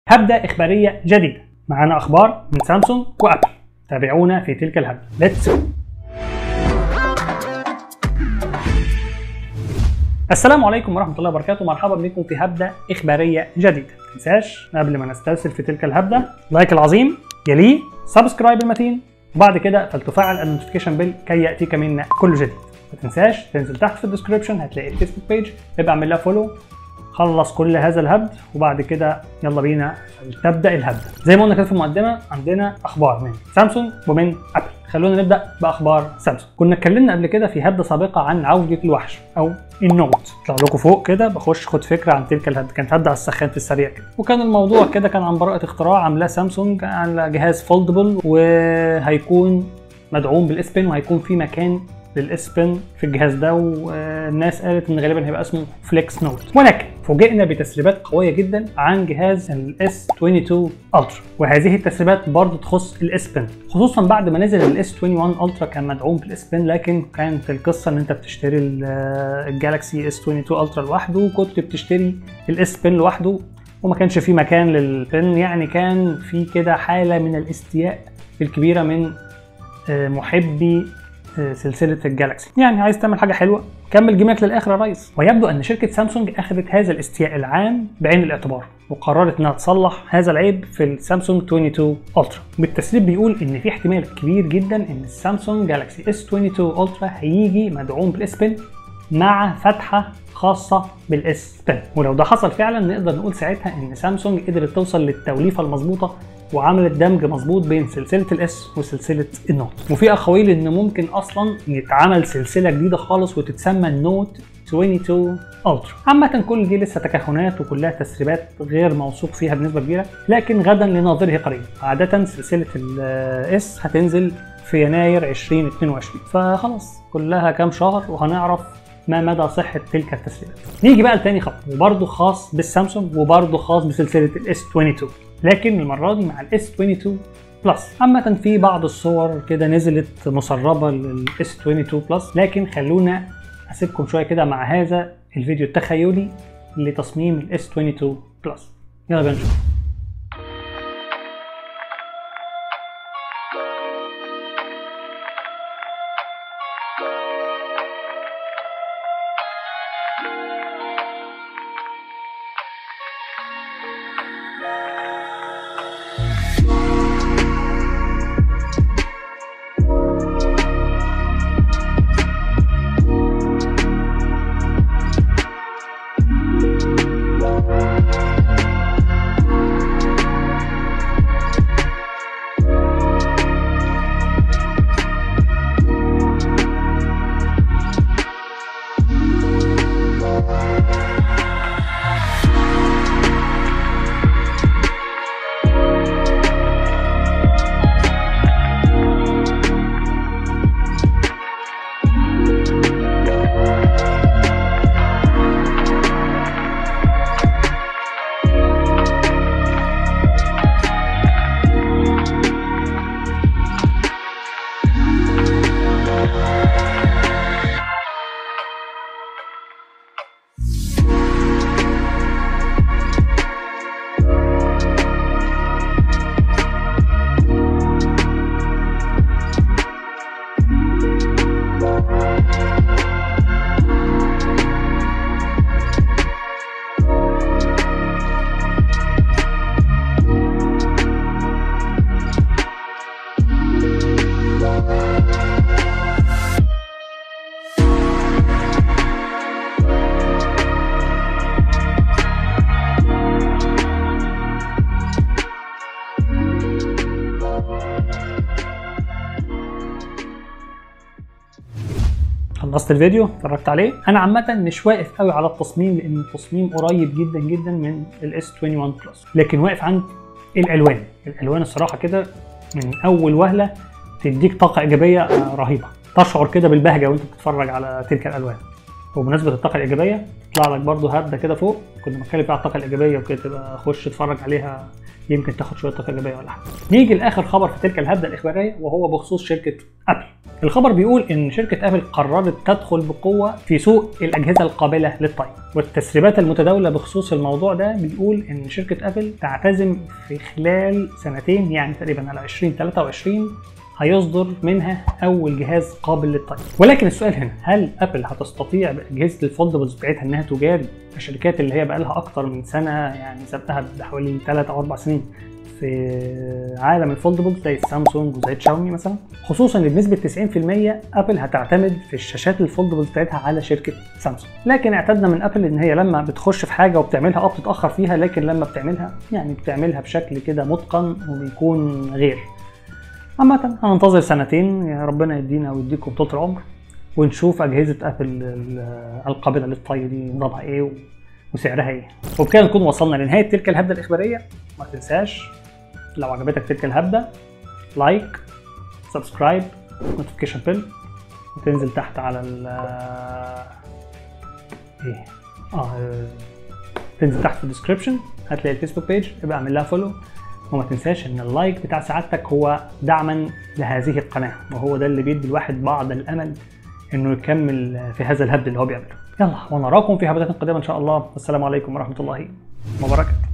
هبدة إخبارية جديدة معانا أخبار من سامسونج وأبل تابعونا في تلك الهبدة ليتس السلام عليكم ورحمة الله وبركاته مرحبا بكم في هبدة إخبارية جديدة ما تنساش قبل ما نسترسل في تلك الهبدة لايك العظيم يليه سبسكرايب المتين وبعد كده فلتفعل النوتيفيكيشن بيل كي يأتيك منا كل جديد ما تنساش تنزل تحت في الديسكربشن هتلاقي الفيسبوك بيج ابقى اعمل لها فولو خلص كل هذا الهبد وبعد كده يلا بينا تبدا الهبد زي ما قلنا كده في المقدمه عندنا اخبار من سامسونج ومن ابل خلونا نبدا باخبار سامسونج كنا اتكلمنا قبل كده في هبده سابقه عن عوده الوحش او النوت اطلع لكم فوق كده بخش خد فكره عن تلك الهبده كانت هبده على السخان في السريع كده وكان الموضوع كده كان عن براءه اختراع عاملاه سامسونج على جهاز فولدبل وهيكون مدعوم بالاس بن وهيكون في مكان للاس بن في الجهاز ده والناس قالت ان غالبا هيبقى اسمه فليكس نوت ولكن فوجئنا بتسريبات قويه جدا عن جهاز الاس 22 الترا وهذه التسريبات برضه تخص الاس بن خصوصا بعد ما نزل الاس 21 الترا كان مدعوم بالاس بن لكن كانت القصه ان انت بتشتري الجالكسي اس 22 الترا لوحده وكنت بتشتري الاس بن لوحده وما كانش في مكان للبن يعني كان في كده حاله من الاستياء الكبيره من محبي سلسله الجالكسي يعني عايز تعمل حاجه حلوه كمل جيمك للاخر يا ريس ويبدو ان شركه سامسونج اخذت هذا الاستياء العام بعين الاعتبار وقررت انها تصلح هذا العيب في السامسونج 22 الترا بالتسريب بيقول ان في احتمال كبير جدا ان السامسونج جالكسي اس 22 الترا هيجي مدعوم بالاس بن مع فتحه خاصه بالاس بن ولو ده حصل فعلا نقدر نقول ساعتها ان سامسونج قدرت توصل للتوليفه المظبوطه وعملت دمج مظبوط بين سلسله الاس وسلسله النوت وفي اقاويل ان ممكن اصلا يتعمل سلسله جديده خالص وتتسمى النوت 22 الترا عامة كل دي لسه تكهنات وكلها تسريبات غير موثوق فيها بنسبة كبيرة لكن غدا لناظره قريب عادة سلسلة الاس هتنزل في يناير 2022 فخلاص كلها كام شهر وهنعرف ما مدى صحة تلك التسريبات. نيجي بقى لتاني خبر وبرضه خاص بالسامسونج وبرضه خاص بسلسلة الاس 22 لكن المرة دي مع الاس 22 بلس عامة في بعض الصور كده نزلت مسربة للاس 22 بلس لكن خلونا اسيبكم شوية كده مع هذا الفيديو التخيلي لتصميم الاس 22 بلس يلا بينا نشوف خلصت الفيديو اتفرجت عليه انا عامه مش واقف قوي على التصميم لان التصميم قريب جدا جدا من الاس 21 بلس لكن واقف عند الالوان الالوان الصراحه كده من اول وهله تديك طاقه ايجابيه رهيبه تشعر كده بالبهجه وانت بتتفرج على تلك الالوان وبمناسبه الطاقه الايجابيه يطلع لك برضه هبده كده فوق كنا بنتكلم فيها على الطاقه الايجابيه وكده تبقى خش اتفرج عليها يمكن تاخد شويه طاقه ايجابيه ولا حاجه. نيجي لاخر خبر في تلك الهبده الاخباريه وهو بخصوص شركه ابل. الخبر بيقول ان شركه ابل قررت تدخل بقوه في سوق الاجهزه القابله للطي والتسريبات المتداوله بخصوص الموضوع ده بيقول ان شركه ابل تعتزم في خلال سنتين يعني تقريبا على 2023 هيصدر منها اول جهاز قابل للطي ولكن السؤال هنا هل ابل هتستطيع باجهزه الفولدبلز بتاعتها انها تجاري الشركات اللي هي بقى لها اكتر من سنه يعني سابقها بحوالي 3 او 4 سنين في عالم الفولدبلز زي سامسونج وزي تشاومي مثلا خصوصا ان بنسبه 90% ابل هتعتمد في الشاشات الفولدبلز بتاعتها على شركه سامسونج لكن اعتدنا من ابل ان هي لما بتخش في حاجه وبتعملها اه بتتاخر فيها لكن لما بتعملها يعني بتعملها بشكل كده متقن وبيكون غير عامة هننتظر سنتين يا ربنا يدينا ويديكم طول العمر ونشوف أجهزة أبل القابلة للطي دي نظامها إيه وسعرها إيه وبكده نكون وصلنا لنهاية تلك الهبدة الإخبارية ما تنساش لو عجبتك تلك الهبدة لايك سبسكرايب نوتيفيكيشن بيل وتنزل تحت على ال ايه اه تنزل تحت في الديسكربشن هتلاقي الفيسبوك بيج ابقى اعمل لها فولو وما تنساش ان اللايك بتاع سعادتك هو دعما لهذه القناه وهو ده اللي بيدي الواحد بعض الامل انه يكمل في هذا الهبد اللي هو بيعمله يلا ونراكم في هبدات قادمه ان شاء الله والسلام عليكم ورحمه الله وبركاته